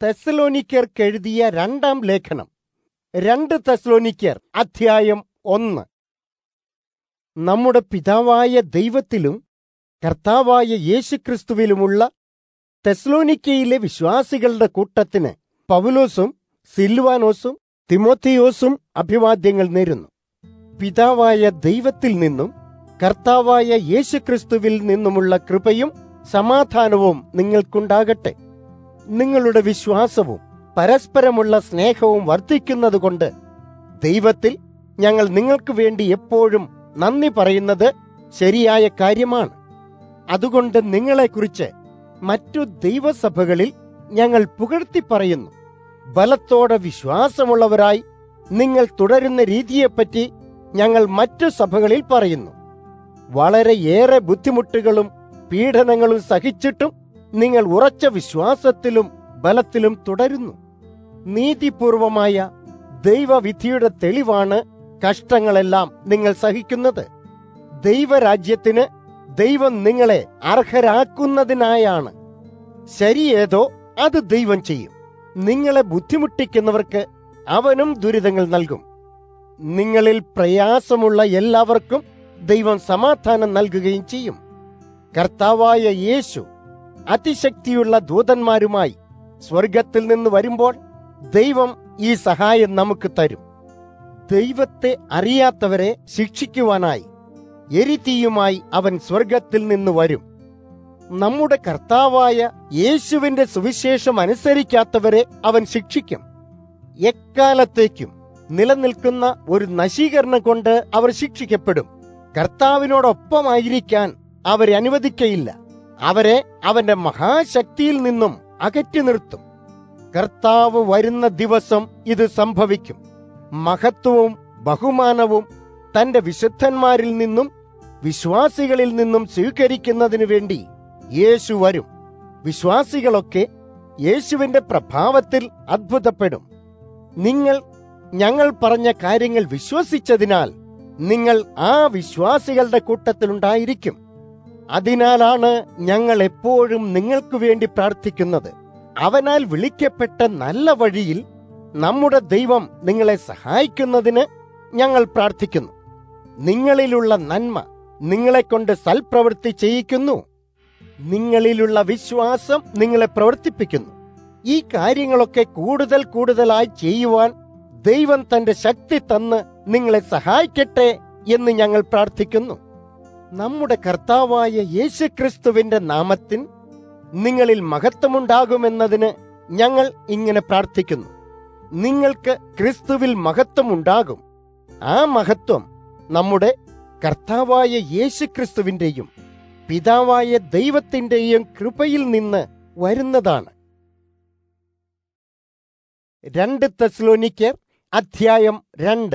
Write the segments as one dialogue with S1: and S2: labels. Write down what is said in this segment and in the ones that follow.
S1: തെസലോനിക്കർക്കെഴുതിയ രണ്ടാം ലേഖനം രണ്ട് തെസലോനിക്കർ അധ്യായം ഒന്ന് നമ്മുടെ പിതാവായ ദൈവത്തിലും കർത്താവായ യേശുക്രിസ്തുവിലുമുള്ള തെസ്ലോനിക്കയിലെ വിശ്വാസികളുടെ കൂട്ടത്തിന് പൗലോസും സിൽവാനോസും തിമോത്തിയോസും അഭിവാദ്യങ്ങൾ നേരുന്നു പിതാവായ ദൈവത്തിൽ നിന്നും കർത്താവായ യേശുക്രിസ്തുവിൽ നിന്നുമുള്ള കൃപയും സമാധാനവും നിങ്ങൾക്കുണ്ടാകട്ടെ നിങ്ങളുടെ വിശ്വാസവും പരസ്പരമുള്ള സ്നേഹവും വർദ്ധിക്കുന്നതുകൊണ്ട് ദൈവത്തിൽ ഞങ്ങൾ നിങ്ങൾക്ക് വേണ്ടി എപ്പോഴും നന്ദി പറയുന്നത് ശരിയായ കാര്യമാണ് അതുകൊണ്ട് നിങ്ങളെക്കുറിച്ച് മറ്റു ദൈവസഭകളിൽ ഞങ്ങൾ പുകഴ്ത്തി പറയുന്നു ബലത്തോടെ വിശ്വാസമുള്ളവരായി നിങ്ങൾ തുടരുന്ന രീതിയെപ്പറ്റി ഞങ്ങൾ മറ്റു സഭകളിൽ പറയുന്നു വളരെയേറെ ബുദ്ധിമുട്ടുകളും പീഡനങ്ങളും സഹിച്ചിട്ടും നിങ്ങൾ ഉറച്ച വിശ്വാസത്തിലും ബലത്തിലും തുടരുന്നു നീതിപൂർവമായ ദൈവവിധിയുടെ തെളിവാണ് കഷ്ടങ്ങളെല്ലാം നിങ്ങൾ സഹിക്കുന്നത് ദൈവരാജ്യത്തിന് ദൈവം നിങ്ങളെ അർഹരാക്കുന്നതിനായാണ് ശരിയേതോ അത് ദൈവം ചെയ്യും നിങ്ങളെ ബുദ്ധിമുട്ടിക്കുന്നവർക്ക് അവനും ദുരിതങ്ങൾ നൽകും നിങ്ങളിൽ പ്രയാസമുള്ള എല്ലാവർക്കും ദൈവം സമാധാനം നൽകുകയും ചെയ്യും കർത്താവായ യേശു അതിശക്തിയുള്ള ദൂതന്മാരുമായി സ്വർഗത്തിൽ നിന്ന് വരുമ്പോൾ ദൈവം ഈ സഹായം നമുക്ക് തരും ദൈവത്തെ അറിയാത്തവരെ ശിക്ഷിക്കുവാനായി എരിതീയുമായി അവൻ സ്വർഗത്തിൽ നിന്ന് വരും നമ്മുടെ കർത്താവായ യേശുവിന്റെ സുവിശേഷം അനുസരിക്കാത്തവരെ അവൻ ശിക്ഷിക്കും എക്കാലത്തേക്കും നിലനിൽക്കുന്ന ഒരു നശീകരണം കൊണ്ട് അവർ ശിക്ഷിക്കപ്പെടും കർത്താവിനോടൊപ്പമായിരിക്കാൻ അവരെ അനുവദിക്കയില്ല അവരെ അവന്റെ മഹാശക്തിയിൽ നിന്നും അകറ്റി നിർത്തും കർത്താവ് വരുന്ന ദിവസം ഇത് സംഭവിക്കും മഹത്വവും ബഹുമാനവും തന്റെ വിശുദ്ധന്മാരിൽ നിന്നും വിശ്വാസികളിൽ നിന്നും സ്വീകരിക്കുന്നതിനു വേണ്ടി യേശു വരും വിശ്വാസികളൊക്കെ യേശുവിന്റെ പ്രഭാവത്തിൽ അത്ഭുതപ്പെടും നിങ്ങൾ ഞങ്ങൾ പറഞ്ഞ കാര്യങ്ങൾ വിശ്വസിച്ചതിനാൽ നിങ്ങൾ ആ വിശ്വാസികളുടെ കൂട്ടത്തിലുണ്ടായിരിക്കും അതിനാലാണ് ഞങ്ങൾ എപ്പോഴും നിങ്ങൾക്ക് വേണ്ടി പ്രാർത്ഥിക്കുന്നത് അവനാൽ വിളിക്കപ്പെട്ട നല്ല വഴിയിൽ നമ്മുടെ ദൈവം നിങ്ങളെ സഹായിക്കുന്നതിന് ഞങ്ങൾ പ്രാർത്ഥിക്കുന്നു നിങ്ങളിലുള്ള നന്മ നിങ്ങളെക്കൊണ്ട് സൽപ്രവൃത്തി ചെയ്യിക്കുന്നു നിങ്ങളിലുള്ള വിശ്വാസം നിങ്ങളെ പ്രവർത്തിപ്പിക്കുന്നു ഈ കാര്യങ്ങളൊക്കെ കൂടുതൽ കൂടുതലായി ചെയ്യുവാൻ ദൈവം തന്റെ ശക്തി തന്ന് നിങ്ങളെ സഹായിക്കട്ടെ എന്ന് ഞങ്ങൾ പ്രാർത്ഥിക്കുന്നു നമ്മുടെ കർത്താവായ യേശുക്രിസ്തുവിന്റെ നാമത്തിൽ നിങ്ങളിൽ മഹത്വമുണ്ടാകുമെന്നതിന് ഞങ്ങൾ ഇങ്ങനെ പ്രാർത്ഥിക്കുന്നു നിങ്ങൾക്ക് ക്രിസ്തുവിൽ മഹത്വമുണ്ടാകും ആ മഹത്വം നമ്മുടെ കർത്താവായ യേശുക്രിസ്തുവിന്റെയും പിതാവായ ദൈവത്തിന്റെയും കൃപയിൽ നിന്ന് വരുന്നതാണ് രണ്ട് തെസ്ലോനിക്കർ അധ്യായം രണ്ട്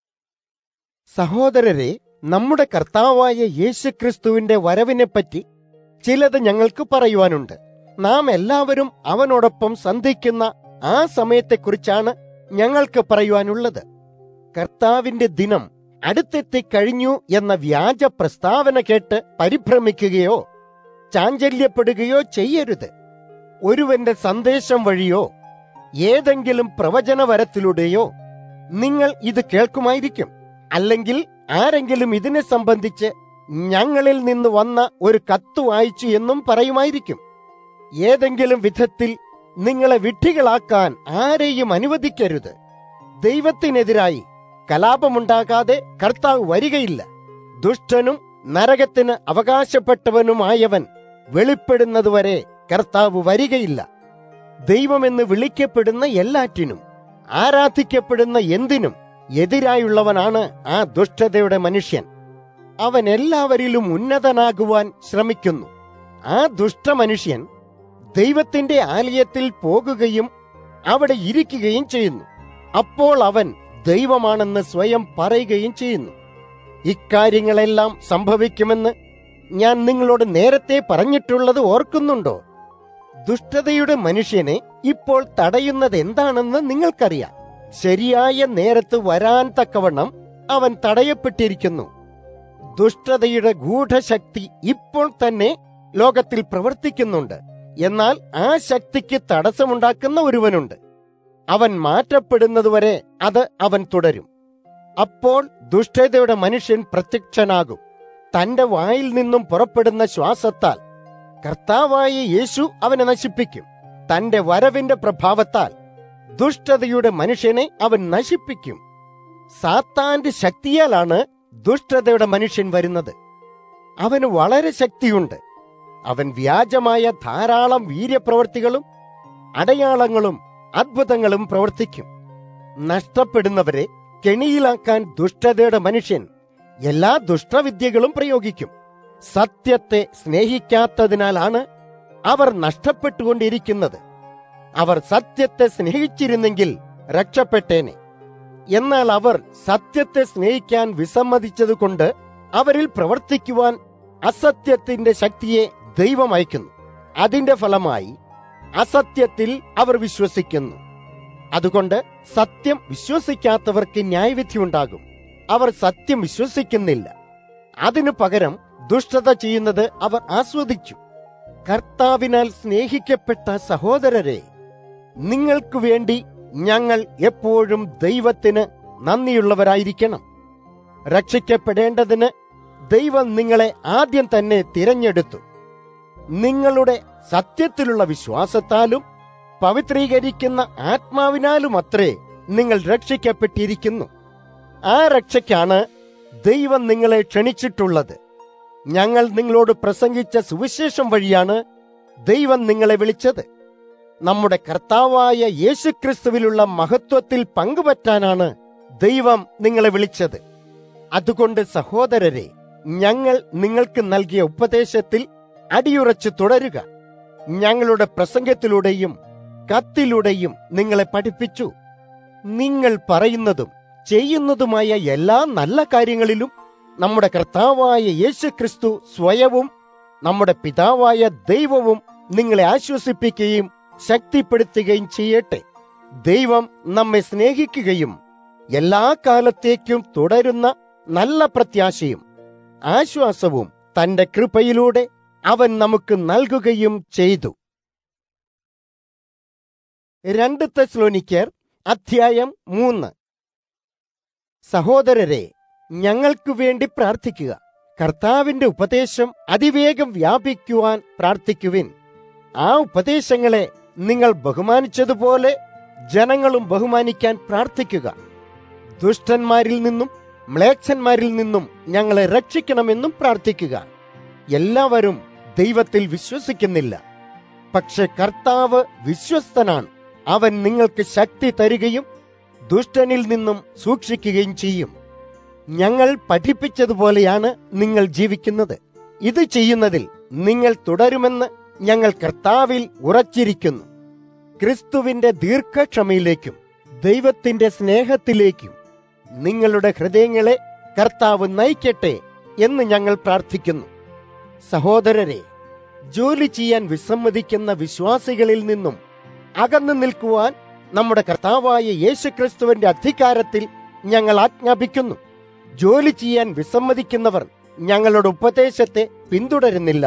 S1: സഹോദരരെ നമ്മുടെ കർത്താവായ യേശുക്രിസ്തുവിന്റെ വരവിനെപ്പറ്റി ചിലത് ഞങ്ങൾക്ക് പറയുവാനുണ്ട് നാം എല്ലാവരും അവനോടൊപ്പം സന്ധിക്കുന്ന ആ സമയത്തെക്കുറിച്ചാണ് ഞങ്ങൾക്ക് പറയുവാനുള്ളത് കർത്താവിന്റെ ദിനം അടുത്തെത്തി കഴിഞ്ഞു എന്ന വ്യാജ പ്രസ്താവന കേട്ട് പരിഭ്രമിക്കുകയോ ചാഞ്ചല്യപ്പെടുകയോ ചെയ്യരുത് ഒരുവന്റെ സന്ദേശം വഴിയോ ഏതെങ്കിലും പ്രവചനവരത്തിലൂടെയോ നിങ്ങൾ ഇത് കേൾക്കുമായിരിക്കും അല്ലെങ്കിൽ ആരെങ്കിലും ഇതിനെ സംബന്ധിച്ച് ഞങ്ങളിൽ നിന്ന് വന്ന ഒരു കത്ത് വായിച്ചു എന്നും പറയുമായിരിക്കും ഏതെങ്കിലും വിധത്തിൽ നിങ്ങളെ വിഡ്ഢികളാക്കാൻ ആരെയും അനുവദിക്കരുത് ദൈവത്തിനെതിരായി കലാപമുണ്ടാകാതെ കർത്താവ് വരികയില്ല ദുഷ്ടനും നരകത്തിന് അവകാശപ്പെട്ടവനുമായവൻ വെളിപ്പെടുന്നതുവരെ കർത്താവ് വരികയില്ല ദൈവമെന്ന് വിളിക്കപ്പെടുന്ന എല്ലാറ്റിനും ആരാധിക്കപ്പെടുന്ന എന്തിനും എതിരായുള്ളവനാണ് ആ ദുഷ്ടതയുടെ മനുഷ്യൻ അവൻ എല്ലാവരിലും ഉന്നതനാകുവാൻ ശ്രമിക്കുന്നു ആ ദുഷ്ടമനുഷ്യൻ ദൈവത്തിന്റെ ആലയത്തിൽ പോകുകയും അവിടെ ഇരിക്കുകയും ചെയ്യുന്നു അപ്പോൾ അവൻ ദൈവമാണെന്ന് സ്വയം പറയുകയും ചെയ്യുന്നു ഇക്കാര്യങ്ങളെല്ലാം സംഭവിക്കുമെന്ന് ഞാൻ നിങ്ങളോട് നേരത്തെ പറഞ്ഞിട്ടുള്ളത് ഓർക്കുന്നുണ്ടോ ദുഷ്ടതയുടെ മനുഷ്യനെ ഇപ്പോൾ തടയുന്നത് എന്താണെന്ന് നിങ്ങൾക്കറിയാം ശരിയായ നേരത്ത് വരാൻ തക്കവണ്ണം അവൻ തടയപ്പെട്ടിരിക്കുന്നു ദുഷ്ടതയുടെ ഗൂഢശക്തി ഇപ്പോൾ തന്നെ ലോകത്തിൽ പ്രവർത്തിക്കുന്നുണ്ട് എന്നാൽ ആ ശക്തിക്ക് തടസ്സമുണ്ടാക്കുന്ന ഒരുവനുണ്ട് അവൻ മാറ്റപ്പെടുന്നതുവരെ അത് അവൻ തുടരും അപ്പോൾ ദുഷ്ടതയുടെ മനുഷ്യൻ പ്രത്യക്ഷനാകും തന്റെ വായിൽ നിന്നും പുറപ്പെടുന്ന ശ്വാസത്താൽ കർത്താവായ യേശു അവനെ നശിപ്പിക്കും തന്റെ വരവിന്റെ പ്രഭാവത്താൽ ദുഷ്ടതയുടെ മനുഷ്യനെ അവൻ നശിപ്പിക്കും സാത്താന്റെ ശക്തിയാലാണ് ദുഷ്ടതയുടെ മനുഷ്യൻ വരുന്നത് അവന് വളരെ ശക്തിയുണ്ട് അവൻ വ്യാജമായ ധാരാളം വീര്യപ്രവർത്തികളും അടയാളങ്ങളും അത്ഭുതങ്ങളും പ്രവർത്തിക്കും നഷ്ടപ്പെടുന്നവരെ കെണിയിലാക്കാൻ ദുഷ്ടതയുടെ മനുഷ്യൻ എല്ലാ ദുഷ്ടവിദ്യകളും പ്രയോഗിക്കും സത്യത്തെ സ്നേഹിക്കാത്തതിനാലാണ് അവർ നഷ്ടപ്പെട്ടുകൊണ്ടിരിക്കുന്നത് അവർ സത്യത്തെ സ്നേഹിച്ചിരുന്നെങ്കിൽ രക്ഷപ്പെട്ടേനെ എന്നാൽ അവർ സത്യത്തെ സ്നേഹിക്കാൻ വിസമ്മതിച്ചതുകൊണ്ട് അവരിൽ പ്രവർത്തിക്കുവാൻ അസത്യത്തിന്റെ ശക്തിയെ ദൈവം അയക്കുന്നു അതിന്റെ ഫലമായി അസത്യത്തിൽ അവർ വിശ്വസിക്കുന്നു അതുകൊണ്ട് സത്യം വിശ്വസിക്കാത്തവർക്ക് ന്യായവിധി ഉണ്ടാകും അവർ സത്യം വിശ്വസിക്കുന്നില്ല അതിനു പകരം ദുഷ്ടത ചെയ്യുന്നത് അവർ ആസ്വദിച്ചു കർത്താവിനാൽ സ്നേഹിക്കപ്പെട്ട സഹോദരരെ നിങ്ങൾക്ക് വേണ്ടി ഞങ്ങൾ എപ്പോഴും ദൈവത്തിന് നന്ദിയുള്ളവരായിരിക്കണം രക്ഷിക്കപ്പെടേണ്ടതിന് ദൈവം നിങ്ങളെ ആദ്യം തന്നെ തിരഞ്ഞെടുത്തു നിങ്ങളുടെ സത്യത്തിലുള്ള വിശ്വാസത്താലും പവിത്രീകരിക്കുന്ന ആത്മാവിനാലും അത്രേ നിങ്ങൾ രക്ഷിക്കപ്പെട്ടിരിക്കുന്നു ആ രക്ഷയ്ക്കാണ് ദൈവം നിങ്ങളെ ക്ഷണിച്ചിട്ടുള്ളത് ഞങ്ങൾ നിങ്ങളോട് പ്രസംഗിച്ച സുവിശേഷം വഴിയാണ് ദൈവം നിങ്ങളെ വിളിച്ചത് നമ്മുടെ കർത്താവായ യേശുക്രിസ്തുവിലുള്ള മഹത്വത്തിൽ പങ്കുപറ്റാനാണ് ദൈവം നിങ്ങളെ വിളിച്ചത് അതുകൊണ്ട് സഹോദരരെ ഞങ്ങൾ നിങ്ങൾക്ക് നൽകിയ ഉപദേശത്തിൽ അടിയുറച്ചു തുടരുക ഞങ്ങളുടെ പ്രസംഗത്തിലൂടെയും കത്തിലൂടെയും നിങ്ങളെ പഠിപ്പിച്ചു നിങ്ങൾ പറയുന്നതും ചെയ്യുന്നതുമായ എല്ലാ നല്ല കാര്യങ്ങളിലും നമ്മുടെ കർത്താവായ യേശുക്രിസ്തു സ്വയവും നമ്മുടെ പിതാവായ ദൈവവും നിങ്ങളെ ആശ്വസിപ്പിക്കുകയും ശക്തിപ്പെടുത്തുകയും ചെയ്യട്ടെ ദൈവം നമ്മെ സ്നേഹിക്കുകയും എല്ലാ കാലത്തേക്കും തുടരുന്ന നല്ല പ്രത്യാശയും ആശ്വാസവും തന്റെ കൃപയിലൂടെ അവൻ നമുക്ക് നൽകുകയും ചെയ്തു രണ്ട് തെസ്ലോനിക്കർ അധ്യായം മൂന്ന് സഹോദരരെ ഞങ്ങൾക്കു വേണ്ടി പ്രാർത്ഥിക്കുക കർത്താവിന്റെ ഉപദേശം അതിവേഗം വ്യാപിക്കുവാൻ പ്രാർത്ഥിക്കുവിൻ ആ ഉപദേശങ്ങളെ നിങ്ങൾ ബഹുമാനിച്ചതുപോലെ ജനങ്ങളും ബഹുമാനിക്കാൻ പ്രാർത്ഥിക്കുക ദുഷ്ടന്മാരിൽ നിന്നും മ്ലേച്ഛന്മാരിൽ നിന്നും ഞങ്ങളെ രക്ഷിക്കണമെന്നും പ്രാർത്ഥിക്കുക എല്ലാവരും ദൈവത്തിൽ വിശ്വസിക്കുന്നില്ല പക്ഷെ കർത്താവ് വിശ്വസ്തനാണ് അവൻ നിങ്ങൾക്ക് ശക്തി തരികയും ദുഷ്ടനിൽ നിന്നും സൂക്ഷിക്കുകയും ചെയ്യും ഞങ്ങൾ പഠിപ്പിച്ചതുപോലെയാണ് നിങ്ങൾ ജീവിക്കുന്നത് ഇത് ചെയ്യുന്നതിൽ നിങ്ങൾ തുടരുമെന്ന് ഞങ്ങൾ കർത്താവിൽ ഉറച്ചിരിക്കുന്നു ക്രിസ്തുവിന്റെ ദീർഘക്ഷമയിലേക്കും ദൈവത്തിന്റെ സ്നേഹത്തിലേക്കും നിങ്ങളുടെ ഹൃദയങ്ങളെ കർത്താവ് നയിക്കട്ടെ എന്ന് ഞങ്ങൾ പ്രാർത്ഥിക്കുന്നു സഹോദരരെ ജോലി ചെയ്യാൻ വിസമ്മതിക്കുന്ന വിശ്വാസികളിൽ നിന്നും അകന്നു നിൽക്കുവാൻ നമ്മുടെ കർത്താവായ യേശുക്രിസ്തുവിന്റെ അധികാരത്തിൽ ഞങ്ങൾ ആജ്ഞാപിക്കുന്നു ജോലി ചെയ്യാൻ വിസമ്മതിക്കുന്നവർ ഞങ്ങളുടെ ഉപദേശത്തെ പിന്തുടരുന്നില്ല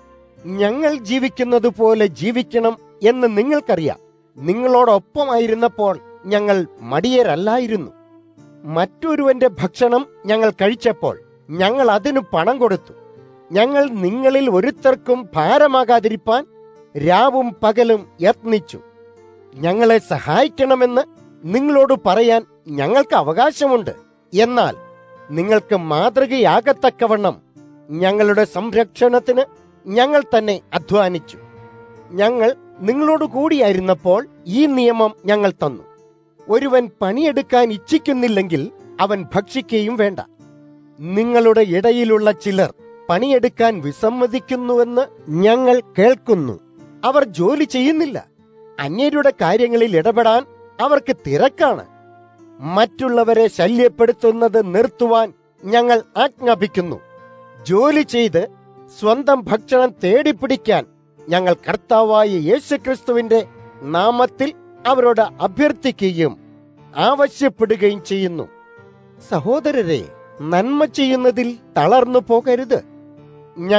S1: ഞങ്ങൾ ജീവിക്കുന്നത് പോലെ ജീവിക്കണം എന്ന് നിങ്ങൾക്കറിയാം നിങ്ങളോടൊപ്പമായിരുന്നപ്പോൾ ഞങ്ങൾ മടിയരല്ലായിരുന്നു മറ്റൊരുവന്റെ ഭക്ഷണം ഞങ്ങൾ കഴിച്ചപ്പോൾ ഞങ്ങൾ അതിനു പണം കൊടുത്തു ഞങ്ങൾ നിങ്ങളിൽ ഒരുത്തർക്കും ഭാരമാകാതിരിപ്പാൻ രാവും പകലും യത്നിച്ചു ഞങ്ങളെ സഹായിക്കണമെന്ന് നിങ്ങളോട് പറയാൻ ഞങ്ങൾക്ക് അവകാശമുണ്ട് എന്നാൽ നിങ്ങൾക്ക് മാതൃകയാകത്തക്കവണ്ണം ഞങ്ങളുടെ സംരക്ഷണത്തിന് ഞങ്ങൾ തന്നെ അധ്വാനിച്ചു ഞങ്ങൾ നിങ്ങളോട് കൂടിയായിരുന്നപ്പോൾ ഈ നിയമം ഞങ്ങൾ തന്നു ഒരുവൻ പണിയെടുക്കാൻ ഇച്ഛിക്കുന്നില്ലെങ്കിൽ അവൻ ഭക്ഷിക്കുകയും വേണ്ട നിങ്ങളുടെ ഇടയിലുള്ള ചിലർ പണിയെടുക്കാൻ വിസമ്മതിക്കുന്നുവെന്ന് ഞങ്ങൾ കേൾക്കുന്നു അവർ ജോലി ചെയ്യുന്നില്ല അന്യരുടെ കാര്യങ്ങളിൽ ഇടപെടാൻ അവർക്ക് തിരക്കാണ് മറ്റുള്ളവരെ ശല്യപ്പെടുത്തുന്നത് നിർത്തുവാൻ ഞങ്ങൾ ആജ്ഞാപിക്കുന്നു ജോലി ചെയ്ത് സ്വന്തം ഭക്ഷണം തേടിപ്പിടിക്കാൻ ഞങ്ങൾ കർത്താവായ യേശുക്രിസ്തുവിന്റെ നാമത്തിൽ അവരോട് അഭ്യർത്ഥിക്കുകയും ആവശ്യപ്പെടുകയും ചെയ്യുന്നു സഹോദരരെ നന്മ ചെയ്യുന്നതിൽ തളർന്നു പോകരുത് ഞങ്ങൾ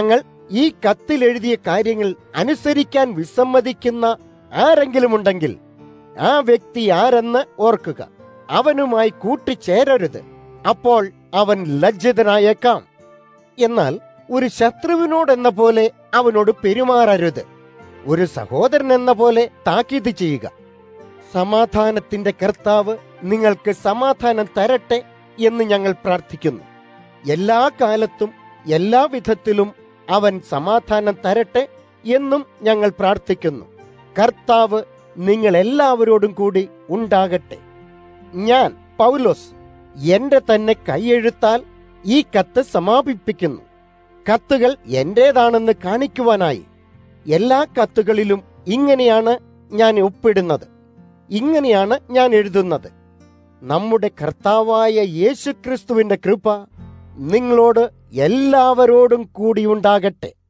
S1: ഈ കത്തിൽ എഴുതിയ കാര്യങ്ങൾ അനുസരിക്കാൻ വിസമ്മതിക്കുന്ന ആരെങ്കിലും ഉണ്ടെങ്കിൽ ആ വ്യക്തി ആരെന്ന് ഓർക്കുക അവനുമായി കൂട്ടിച്ചേരരുത് അപ്പോൾ അവൻ ലജ്ജിതനായേക്കാം എന്നാൽ ഒരു ശത്രുവിനോടെന്ന പോലെ അവനോട് പെരുമാറരുത് ഒരു സഹോദരൻ എന്ന പോലെ താക്കീത് ചെയ്യുക സമാധാനത്തിന്റെ കർത്താവ് നിങ്ങൾക്ക് സമാധാനം തരട്ടെ എന്ന് ഞങ്ങൾ പ്രാർത്ഥിക്കുന്നു എല്ലാ കാലത്തും എല്ലാ വിധത്തിലും അവൻ സമാധാനം തരട്ടെ എന്നും ഞങ്ങൾ പ്രാർത്ഥിക്കുന്നു കർത്താവ് നിങ്ങൾ എല്ലാവരോടും കൂടി ഉണ്ടാകട്ടെ ഞാൻ പൗലോസ് എന്റെ തന്നെ കൈയെഴുത്താൽ ഈ കത്ത് സമാപിപ്പിക്കുന്നു കത്തുകൾ എന്റേതാണെന്ന് കാണിക്കുവാനായി എല്ലാ കത്തുകളിലും ഇങ്ങനെയാണ് ഞാൻ ഒപ്പിടുന്നത് ഇങ്ങനെയാണ് ഞാൻ എഴുതുന്നത് നമ്മുടെ കർത്താവായ യേശുക്രിസ്തുവിന്റെ കൃപ നിങ്ങളോട് എല്ലാവരോടും കൂടിയുണ്ടാകട്ടെ